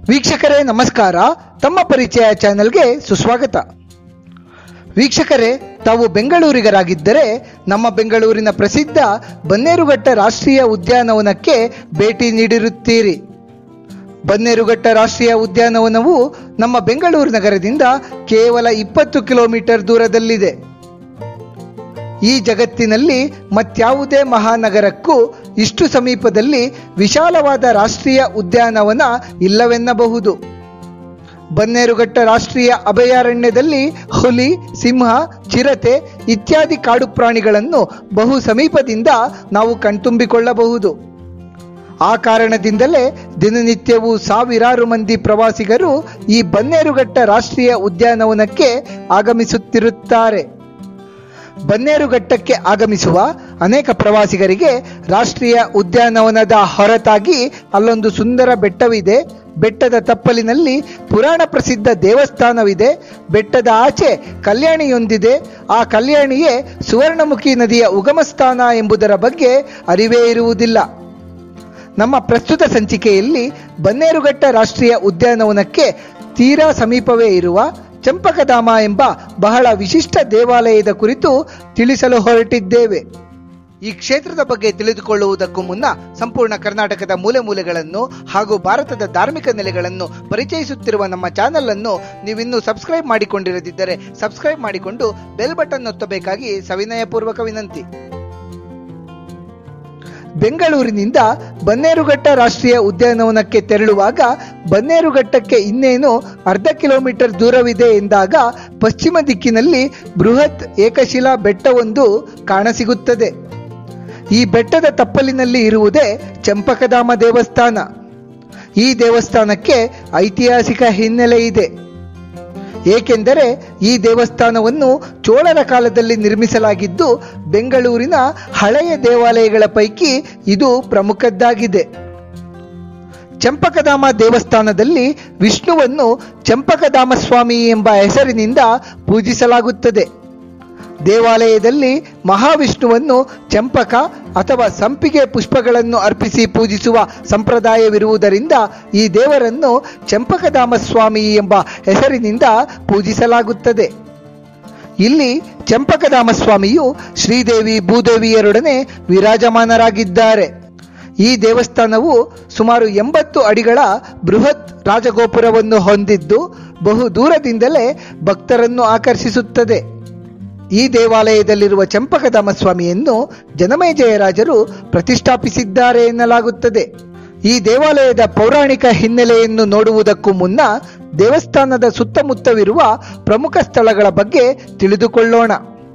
ವೀಕ್ಷಕರೇ ನಮಸ್ಕಾರ ತಮ್ಮ ಪರಿಚಯ ಚಾನೆಲ್ಗೆ ಸುಸ್ವಾಗತ ವೀಕ್ಷಕರೇ ತಾವು ಬೆಂಗಳೂರಿಗರಾಗಿದ್ದರೆ ನಮ್ಮ ಬೆಂಗಳೂರಿನ ಪ್ರಸಿದ್ಧ ಬನ್ನೇರುಘಟ್ಟ ರಾಷ್ಟ್ರೀಯ ಉದ್ಯಾನವನಕ್ಕೆ ಭೇಟಿ ನೀಡಿರುತ್ತೀರಿ ಬನ್ನೇರುಘಟ್ಟ ರಾಷ್ಟ್ರೀಯ ಉದ್ಯಾನವನವು ನಮ್ಮ ಬೆಂಗಳೂರು ನಗರದಿಂದ ಕೇವಲ ಇಪ್ಪತ್ತು ಕಿಲೋಮೀಟರ್ ದೂರದಲ್ಲಿದೆ ಈ ಜಗತ್ತಿನಲ್ಲಿ ಮತ್ಯಾವುದೇ ಮಹಾನಗರಕ್ಕೂ ಇಷ್ಟು ಸಮೀಪದಲ್ಲಿ ವಿಶಾಲವಾದ ರಾಷ್ಟ್ರೀಯ ಉದ್ಯಾನವನ ಇಲ್ಲವೆನ್ನಬಹುದು ಬನ್ನೇರುಘಟ್ಟ ರಾಷ್ಟ್ರೀಯ ಅಭಯಾರಣ್ಯದಲ್ಲಿ ಹುಲಿ ಸಿಂಹ ಚಿರತೆ ಇತ್ಯಾದಿ ಕಾಡು ಪ್ರಾಣಿಗಳನ್ನು ಬಹು ಸಮೀಪದಿಂದ ನಾವು ಕಣ್ತುಂಬಿಕೊಳ್ಳಬಹುದು ಆ ಕಾರಣದಿಂದಲೇ ದಿನನಿತ್ಯವೂ ಸಾವಿರಾರು ಮಂದಿ ಪ್ರವಾಸಿಗರು ಈ ಬನ್ನೇರುಘಟ್ಟ ರಾಷ್ಟ್ರೀಯ ಉದ್ಯಾನವನಕ್ಕೆ ಆಗಮಿಸುತ್ತಿರುತ್ತಾರೆ ಬನ್ನೇರುಘಟ್ಟಕ್ಕೆ ಆಗಮಿಸುವ ಅನೇಕ ಪ್ರವಾಸಿಗರಿಗೆ ರಾಷ್ಟ್ರೀಯ ಉದ್ಯಾನವನದ ಹೊರತಾಗಿ ಅಲ್ಲೊಂದು ಸುಂದರ ಬೆಟ್ಟವಿದೆ ಬೆಟ್ಟದ ತಪ್ಪಲಿನಲ್ಲಿ ಪುರಾಣ ಪ್ರಸಿದ್ಧ ದೇವಸ್ಥಾನವಿದೆ ಬೆಟ್ಟದ ಆಚೆ ಕಲ್ಯಾಣಿಯೊಂದಿದೆ ಆ ಕಲ್ಯಾಣಿಯೇ ಸುವರ್ಣಮುಖಿ ನದಿಯ ಉಗಮ ಸ್ಥಾನ ಎಂಬುದರ ಬಗ್ಗೆ ಅರಿವೇ ಇರುವುದಿಲ್ಲ ನಮ್ಮ ಪ್ರಸ್ತುತ ಸಂಚಿಕೆಯಲ್ಲಿ ಬನ್ನೇರುಘಟ್ಟ ರಾಷ್ಟ್ರೀಯ ಉದ್ಯಾನವನಕ್ಕೆ ತೀರಾ ಸಮೀಪವೇ ಇರುವ ಚಂಪಕಧಾಮ ಎಂಬ ಬಹಳ ವಿಶಿಷ್ಟ ದೇವಾಲಯದ ಕುರಿತು ತಿಳಿಸಲು ಹೊರಟಿದ್ದೇವೆ ಈ ಕ್ಷೇತ್ರದ ಬಗ್ಗೆ ತಿಳಿದುಕೊಳ್ಳುವುದಕ್ಕೂ ಮುನ್ನ ಸಂಪೂರ್ಣ ಕರ್ನಾಟಕದ ಮೂಲೆ ಮೂಲೆಗಳನ್ನು ಹಾಗೂ ಭಾರತದ ಧಾರ್ಮಿಕ ನೆಲೆಗಳನ್ನು ಪರಿಚಯಿಸುತ್ತಿರುವ ನಮ್ಮ ಚಾನೆಲ್ ಅನ್ನು ನೀವಿನ್ನೂ ಸಬ್ಸ್ಕ್ರೈಬ್ ಮಾಡಿಕೊಂಡಿರದಿದ್ದರೆ ಸಬ್ಸ್ಕ್ರೈಬ್ ಮಾಡಿಕೊಂಡು ಬೆಲ್ ಬಟನ್ ಒತ್ತಬೇಕಾಗಿ ಸವಿನಯಪೂರ್ವಕ ವಿನಂತಿ ಬೆಂಗಳೂರಿನಿಂದ ಬನ್ನೇರುಘಟ್ಟ ರಾಷ್ಟ್ರೀಯ ಉದ್ಯಾನವನಕ್ಕೆ ತೆರಳುವಾಗ ಬನ್ನೇರುಘಟ್ಟಕ್ಕೆ ಇನ್ನೇನು ಅರ್ಧ ಕಿಲೋಮೀಟರ್ ದೂರವಿದೆ ಎಂದಾಗ ಪಶ್ಚಿಮ ದಿಕ್ಕಿನಲ್ಲಿ ಬೃಹತ್ ಏಕಶಿಲಾ ಬೆಟ್ಟವೊಂದು ಕಾಣಸಿಗುತ್ತದೆ ಈ ಬೆಟ್ಟದ ತಪ್ಪಲಿನಲ್ಲಿ ಇರುವುದೇ ಚಂಪಕಧಾಮ ದೇವಸ್ಥಾನ ಈ ದೇವಸ್ಥಾನಕ್ಕೆ ಐತಿಹಾಸಿಕ ಹಿನ್ನೆಲೆ ಇದೆ ಏಕೆಂದರೆ ಈ ದೇವಸ್ಥಾನವನ್ನು ಚೋಳರ ಕಾಲದಲ್ಲಿ ನಿರ್ಮಿಸಲಾಗಿದ್ದು ಬೆಂಗಳೂರಿನ ಹಳೆಯ ದೇವಾಲಯಗಳ ಪೈಕಿ ಇದು ಪ್ರಮುಖದ್ದಾಗಿದೆ ಚಂಪಕಧಾಮ ದೇವಸ್ಥಾನದಲ್ಲಿ ವಿಷ್ಣುವನ್ನು ಚಂಪಕಧಾಮ ಸ್ವಾಮಿ ಎಂಬ ಹೆಸರಿನಿಂದ ಪೂಜಿಸಲಾಗುತ್ತದೆ ದೇವಾಲಯದಲ್ಲಿ ಮಹಾವಿಷ್ಣುವನ್ನು ಚಂಪಕ ಅಥವಾ ಸಂಪಿಗೆ ಪುಷ್ಪಗಳನ್ನು ಅರ್ಪಿಸಿ ಪೂಜಿಸುವ ಸಂಪ್ರದಾಯವಿರುವುದರಿಂದ ಈ ದೇವರನ್ನು ಚಂಪಕಧಾಮ ಸ್ವಾಮಿ ಎಂಬ ಹೆಸರಿನಿಂದ ಪೂಜಿಸಲಾಗುತ್ತದೆ ಇಲ್ಲಿ ಚಂಪಕಧಾಮ ಸ್ವಾಮಿಯು ಶ್ರೀದೇವಿ ಭೂದೇವಿಯರೊಡನೆ ವಿರಾಜಮಾನರಾಗಿದ್ದಾರೆ ಈ ದೇವಸ್ಥಾನವು ಸುಮಾರು ಎಂಬತ್ತು ಅಡಿಗಳ ಬೃಹತ್ ರಾಜಗೋಪುರವನ್ನು ಹೊಂದಿದ್ದು ಬಹು ದೂರದಿಂದಲೇ ಭಕ್ತರನ್ನು ಆಕರ್ಷಿಸುತ್ತದೆ ಈ ದೇವಾಲಯದಲ್ಲಿರುವ ಚಂಪಕಧಾಮ ಸ್ವಾಮಿಯನ್ನು ಜನಮೇಜಯರಾಜರು ಪ್ರತಿಷ್ಠಾಪಿಸಿದ್ದಾರೆ ಎನ್ನಲಾಗುತ್ತದೆ ಈ ದೇವಾಲಯದ ಪೌರಾಣಿಕ ಹಿನ್ನೆಲೆಯನ್ನು ನೋಡುವುದಕ್ಕೂ ಮುನ್ನ ದೇವಸ್ಥಾನದ ಸುತ್ತಮುತ್ತವಿರುವ ಪ್ರಮುಖ ಸ್ಥಳಗಳ ಬಗ್ಗೆ ತಿಳಿದುಕೊಳ್ಳೋಣ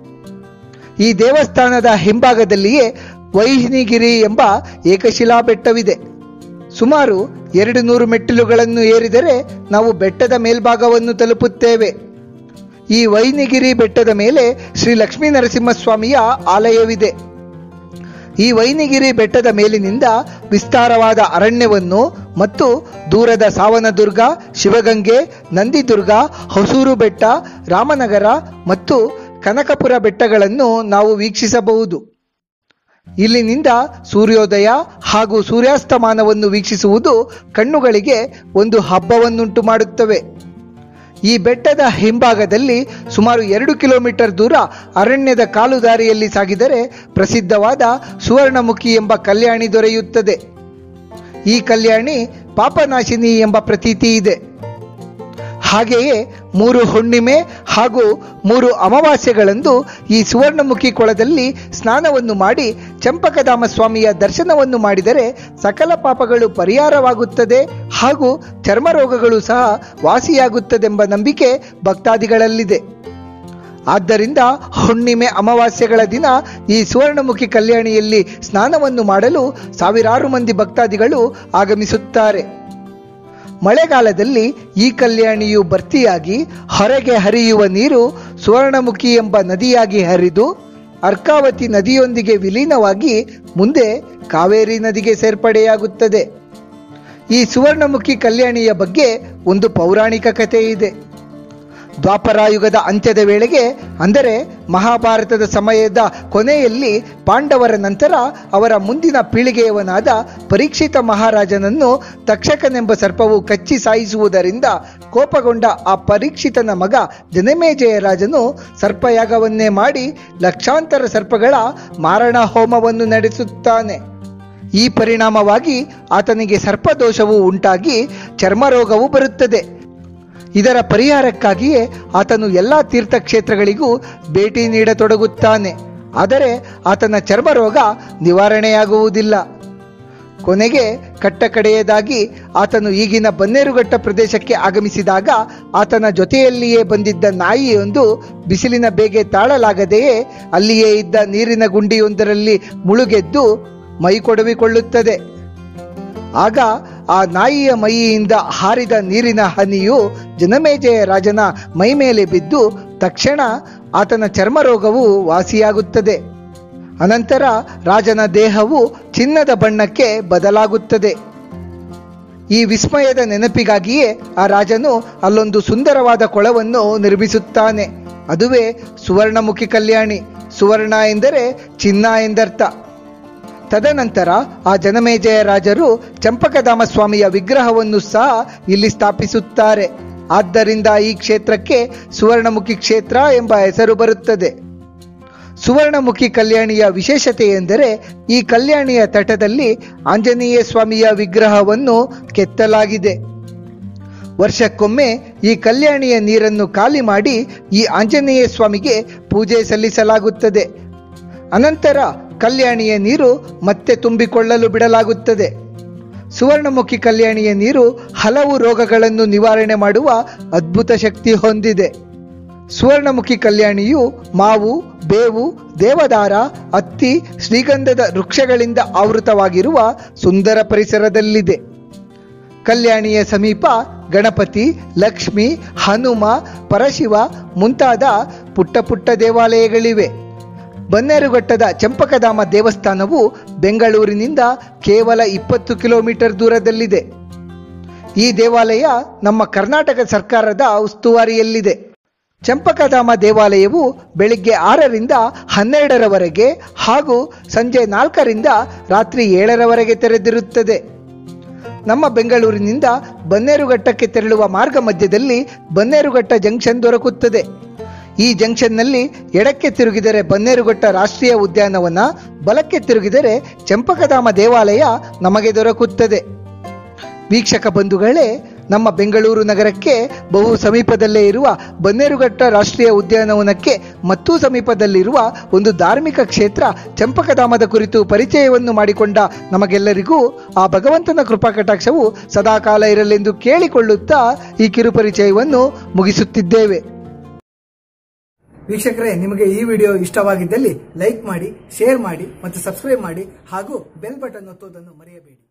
ಈ ದೇವಸ್ಥಾನದ ಹಿಂಭಾಗದಲ್ಲಿಯೇ ವೈಹಿನಿಗಿರಿ ಎಂಬ ಏಕಶಿಲಾ ಬೆಟ್ಟವಿದೆ ಸುಮಾರು ಎರಡು ನೂರು ಮೆಟ್ಟಿಲುಗಳನ್ನು ಏರಿದರೆ ನಾವು ಬೆಟ್ಟದ ಮೇಲ್ಭಾಗವನ್ನು ತಲುಪುತ್ತೇವೆ ಈ ವೈನಿಗಿರಿ ಬೆಟ್ಟದ ಮೇಲೆ ಶ್ರೀ ಲಕ್ಷ್ಮೀ ನರಸಿಂಹಸ್ವಾಮಿಯ ಆಲಯವಿದೆ ಈ ವೈನಿಗಿರಿ ಬೆಟ್ಟದ ಮೇಲಿನಿಂದ ವಿಸ್ತಾರವಾದ ಅರಣ್ಯವನ್ನು ಮತ್ತು ದೂರದ ಸಾವನದುರ್ಗ ಶಿವಗಂಗೆ ನಂದಿದುರ್ಗ ಹೊಸೂರು ಬೆಟ್ಟ ರಾಮನಗರ ಮತ್ತು ಕನಕಪುರ ಬೆಟ್ಟಗಳನ್ನು ನಾವು ವೀಕ್ಷಿಸಬಹುದು ಇಲ್ಲಿನಿಂದ ಸೂರ್ಯೋದಯ ಹಾಗೂ ಸೂರ್ಯಾಸ್ತಮಾನವನ್ನು ವೀಕ್ಷಿಸುವುದು ಕಣ್ಣುಗಳಿಗೆ ಒಂದು ಹಬ್ಬವನ್ನುಂಟು ಮಾಡುತ್ತವೆ ಈ ಬೆಟ್ಟದ ಹಿಂಭಾಗದಲ್ಲಿ ಸುಮಾರು ಎರಡು ಕಿಲೋಮೀಟರ್ ದೂರ ಅರಣ್ಯದ ಕಾಲುದಾರಿಯಲ್ಲಿ ಸಾಗಿದರೆ ಪ್ರಸಿದ್ಧವಾದ ಸುವರ್ಣಮುಖಿ ಎಂಬ ಕಲ್ಯಾಣಿ ದೊರೆಯುತ್ತದೆ ಈ ಕಲ್ಯಾಣಿ ಪಾಪನಾಶಿನಿ ಎಂಬ ಪ್ರತೀತಿ ಇದೆ ಹಾಗೆಯೇ ಮೂರು ಹುಣ್ಣಿಮೆ ಹಾಗೂ ಮೂರು ಅಮಾವಾಸ್ಯೆಗಳಂದು ಈ ಸುವರ್ಣಮುಖಿ ಕೊಳದಲ್ಲಿ ಸ್ನಾನವನ್ನು ಮಾಡಿ ಚಂಪಕಧಾಮ ಸ್ವಾಮಿಯ ದರ್ಶನವನ್ನು ಮಾಡಿದರೆ ಸಕಲ ಪಾಪಗಳು ಪರಿಹಾರವಾಗುತ್ತದೆ ಹಾಗೂ ಚರ್ಮ ರೋಗಗಳು ಸಹ ವಾಸಿಯಾಗುತ್ತದೆಂಬ ನಂಬಿಕೆ ಭಕ್ತಾದಿಗಳಲ್ಲಿದೆ ಆದ್ದರಿಂದ ಹುಣ್ಣಿಮೆ ಅಮಾವಾಸ್ಯೆಗಳ ದಿನ ಈ ಸುವರ್ಣಮುಖಿ ಕಲ್ಯಾಣಿಯಲ್ಲಿ ಸ್ನಾನವನ್ನು ಮಾಡಲು ಸಾವಿರಾರು ಮಂದಿ ಭಕ್ತಾದಿಗಳು ಆಗಮಿಸುತ್ತಾರೆ ಮಳೆಗಾಲದಲ್ಲಿ ಈ ಕಲ್ಯಾಣಿಯು ಭರ್ತಿಯಾಗಿ ಹೊರಗೆ ಹರಿಯುವ ನೀರು ಸುವರ್ಣಮುಖಿ ಎಂಬ ನದಿಯಾಗಿ ಹರಿದು ಅರ್ಕಾವತಿ ನದಿಯೊಂದಿಗೆ ವಿಲೀನವಾಗಿ ಮುಂದೆ ಕಾವೇರಿ ನದಿಗೆ ಸೇರ್ಪಡೆಯಾಗುತ್ತದೆ ಈ ಸುವರ್ಣಮುಖಿ ಕಲ್ಯಾಣಿಯ ಬಗ್ಗೆ ಒಂದು ಪೌರಾಣಿಕ ಕಥೆ ಇದೆ ದ್ವಾಪರಾಯುಗದ ಅಂತ್ಯದ ವೇಳೆಗೆ ಅಂದರೆ ಮಹಾಭಾರತದ ಸಮಯದ ಕೊನೆಯಲ್ಲಿ ಪಾಂಡವರ ನಂತರ ಅವರ ಮುಂದಿನ ಪೀಳಿಗೆಯವನಾದ ಪರೀಕ್ಷಿತ ಮಹಾರಾಜನನ್ನು ತಕ್ಷಕನೆಂಬ ಸರ್ಪವು ಕಚ್ಚಿ ಸಾಯಿಸುವುದರಿಂದ ಕೋಪಗೊಂಡ ಆ ಪರೀಕ್ಷಿತನ ಮಗ ಜನಮೇಜಯ ರಾಜನು ಸರ್ಪಯಾಗವನ್ನೇ ಮಾಡಿ ಲಕ್ಷಾಂತರ ಸರ್ಪಗಳ ಮಾರಣ ಹೋಮವನ್ನು ನಡೆಸುತ್ತಾನೆ ಈ ಪರಿಣಾಮವಾಗಿ ಆತನಿಗೆ ಸರ್ಪದೋಷವು ಉಂಟಾಗಿ ಚರ್ಮರೋಗವು ಬರುತ್ತದೆ ಇದರ ಪರಿಹಾರಕ್ಕಾಗಿಯೇ ಆತನು ಎಲ್ಲ ತೀರ್ಥಕ್ಷೇತ್ರಗಳಿಗೂ ಭೇಟಿ ನೀಡತೊಡಗುತ್ತಾನೆ ಆದರೆ ಆತನ ಚರ್ಮರೋಗ ನಿವಾರಣೆಯಾಗುವುದಿಲ್ಲ ಕೊನೆಗೆ ಕಟ್ಟಕಡೆಯದಾಗಿ ಆತನು ಈಗಿನ ಬನ್ನೇರುಘಟ್ಟ ಪ್ರದೇಶಕ್ಕೆ ಆಗಮಿಸಿದಾಗ ಆತನ ಜೊತೆಯಲ್ಲಿಯೇ ಬಂದಿದ್ದ ನಾಯಿಯೊಂದು ಬಿಸಿಲಿನ ಬೇಗೆ ತಾಳಲಾಗದೆಯೇ ಅಲ್ಲಿಯೇ ಇದ್ದ ನೀರಿನ ಗುಂಡಿಯೊಂದರಲ್ಲಿ ಮುಳುಗೆದ್ದು ಮೈ ಕೊಡವಿಕೊಳ್ಳುತ್ತದೆ ಆಗ ಆ ನಾಯಿಯ ಮೈಯಿಂದ ಹಾರಿದ ನೀರಿನ ಹನಿಯು ಜನಮೇಜಯ ರಾಜನ ಮೈ ಮೇಲೆ ಬಿದ್ದು ತಕ್ಷಣ ಆತನ ಚರ್ಮರೋಗವು ವಾಸಿಯಾಗುತ್ತದೆ ಅನಂತರ ರಾಜನ ದೇಹವು ಚಿನ್ನದ ಬಣ್ಣಕ್ಕೆ ಬದಲಾಗುತ್ತದೆ ಈ ವಿಸ್ಮಯದ ನೆನಪಿಗಾಗಿಯೇ ಆ ರಾಜನು ಅಲ್ಲೊಂದು ಸುಂದರವಾದ ಕೊಳವನ್ನು ನಿರ್ಮಿಸುತ್ತಾನೆ ಅದುವೇ ಸುವರ್ಣಮುಖಿ ಕಲ್ಯಾಣಿ ಸುವರ್ಣ ಎಂದರೆ ಚಿನ್ನ ಎಂದರ್ಥ ತದನಂತರ ಆ ಜನಮೇಜಯ ರಾಜರು ಚಂಪಕಧಾಮ ಸ್ವಾಮಿಯ ವಿಗ್ರಹವನ್ನು ಸಹ ಇಲ್ಲಿ ಸ್ಥಾಪಿಸುತ್ತಾರೆ ಆದ್ದರಿಂದ ಈ ಕ್ಷೇತ್ರಕ್ಕೆ ಸುವರ್ಣಮುಖಿ ಕ್ಷೇತ್ರ ಎಂಬ ಹೆಸರು ಬರುತ್ತದೆ ಸುವರ್ಣಮುಖಿ ಕಲ್ಯಾಣಿಯ ವಿಶೇಷತೆ ಎಂದರೆ ಈ ಕಲ್ಯಾಣಿಯ ತಟದಲ್ಲಿ ಆಂಜನೇಯ ಸ್ವಾಮಿಯ ವಿಗ್ರಹವನ್ನು ಕೆತ್ತಲಾಗಿದೆ ವರ್ಷಕ್ಕೊಮ್ಮೆ ಈ ಕಲ್ಯಾಣಿಯ ನೀರನ್ನು ಖಾಲಿ ಮಾಡಿ ಈ ಆಂಜನೇಯ ಸ್ವಾಮಿಗೆ ಪೂಜೆ ಸಲ್ಲಿಸಲಾಗುತ್ತದೆ ಅನಂತರ ಕಲ್ಯಾಣಿಯ ನೀರು ಮತ್ತೆ ತುಂಬಿಕೊಳ್ಳಲು ಬಿಡಲಾಗುತ್ತದೆ ಸುವರ್ಣಮುಖಿ ಕಲ್ಯಾಣಿಯ ನೀರು ಹಲವು ರೋಗಗಳನ್ನು ನಿವಾರಣೆ ಮಾಡುವ ಅದ್ಭುತ ಶಕ್ತಿ ಹೊಂದಿದೆ ಸುವರ್ಣಮುಖಿ ಕಲ್ಯಾಣಿಯು ಮಾವು ಬೇವು ದೇವದಾರ ಹತ್ತಿ ಶ್ರೀಗಂಧದ ವೃಕ್ಷಗಳಿಂದ ಆವೃತವಾಗಿರುವ ಸುಂದರ ಪರಿಸರದಲ್ಲಿದೆ ಕಲ್ಯಾಣಿಯ ಸಮೀಪ ಗಣಪತಿ ಲಕ್ಷ್ಮಿ ಹನುಮ ಪರಶಿವ ಮುಂತಾದ ಪುಟ್ಟ ಪುಟ್ಟ ದೇವಾಲಯಗಳಿವೆ ಬನ್ನೇರುಘಟ್ಟದ ಚಂಪಕಧಾಮ ದೇವಸ್ಥಾನವು ಬೆಂಗಳೂರಿನಿಂದ ಕೇವಲ ಇಪ್ಪತ್ತು ಕಿಲೋಮೀಟರ್ ದೂರದಲ್ಲಿದೆ ಈ ದೇವಾಲಯ ನಮ್ಮ ಕರ್ನಾಟಕ ಸರ್ಕಾರದ ಉಸ್ತುವಾರಿಯಲ್ಲಿದೆ ಚಂಪಕಧಾಮ ದೇವಾಲಯವು ಬೆಳಿಗ್ಗೆ ಆರರಿಂದ ಹನ್ನೆರಡರವರೆಗೆ ಹಾಗೂ ಸಂಜೆ ನಾಲ್ಕರಿಂದ ರಾತ್ರಿ ಏಳರವರೆಗೆ ತೆರೆದಿರುತ್ತದೆ ನಮ್ಮ ಬೆಂಗಳೂರಿನಿಂದ ಬನ್ನೇರುಘಟ್ಟಕ್ಕೆ ತೆರಳುವ ಮಾರ್ಗ ಮಧ್ಯದಲ್ಲಿ ಬನ್ನೇರುಘಟ್ಟ ಜಂಕ್ಷನ್ ದೊರಕುತ್ತದೆ ಈ ಜಂಕ್ಷನ್ನಲ್ಲಿ ಎಡಕ್ಕೆ ತಿರುಗಿದರೆ ಬನ್ನೇರುಘಟ್ಟ ರಾಷ್ಟ್ರೀಯ ಉದ್ಯಾನವನ ಬಲಕ್ಕೆ ತಿರುಗಿದರೆ ಚಂಪಕಧಾಮ ದೇವಾಲಯ ನಮಗೆ ದೊರಕುತ್ತದೆ ವೀಕ್ಷಕ ಬಂಧುಗಳೇ ನಮ್ಮ ಬೆಂಗಳೂರು ನಗರಕ್ಕೆ ಬಹು ಸಮೀಪದಲ್ಲೇ ಇರುವ ಬನ್ನೇರುಘಟ್ಟ ರಾಷ್ಟ್ರೀಯ ಉದ್ಯಾನವನಕ್ಕೆ ಮತ್ತೂ ಸಮೀಪದಲ್ಲಿರುವ ಒಂದು ಧಾರ್ಮಿಕ ಕ್ಷೇತ್ರ ಚಂಪಕಧಾಮದ ಕುರಿತು ಪರಿಚಯವನ್ನು ಮಾಡಿಕೊಂಡ ನಮಗೆಲ್ಲರಿಗೂ ಆ ಭಗವಂತನ ಕೃಪಾ ಕಟಾಕ್ಷವು ಸದಾಕಾಲ ಇರಲೆಂದು ಕೇಳಿಕೊಳ್ಳುತ್ತಾ ಈ ಕಿರುಪರಿಚಯವನ್ನು ಮುಗಿಸುತ್ತಿದ್ದೇವೆ ವೀಕ್ಷಕರೇ ನಿಮಗೆ ಈ ವಿಡಿಯೋ ಇಷ್ಟವಾಗಿದ್ದಲ್ಲಿ ಲೈಕ್ ಮಾಡಿ ಶೇರ್ ಮಾಡಿ ಮತ್ತು ಸಬ್ಸ್ಕ್ರೈಬ್ ಮಾಡಿ ಹಾಗೂ ಬೆಲ್ ಬಟನ್ ಒತ್ತುವುದನ್ನು ಮರೆಯಬೇಡಿ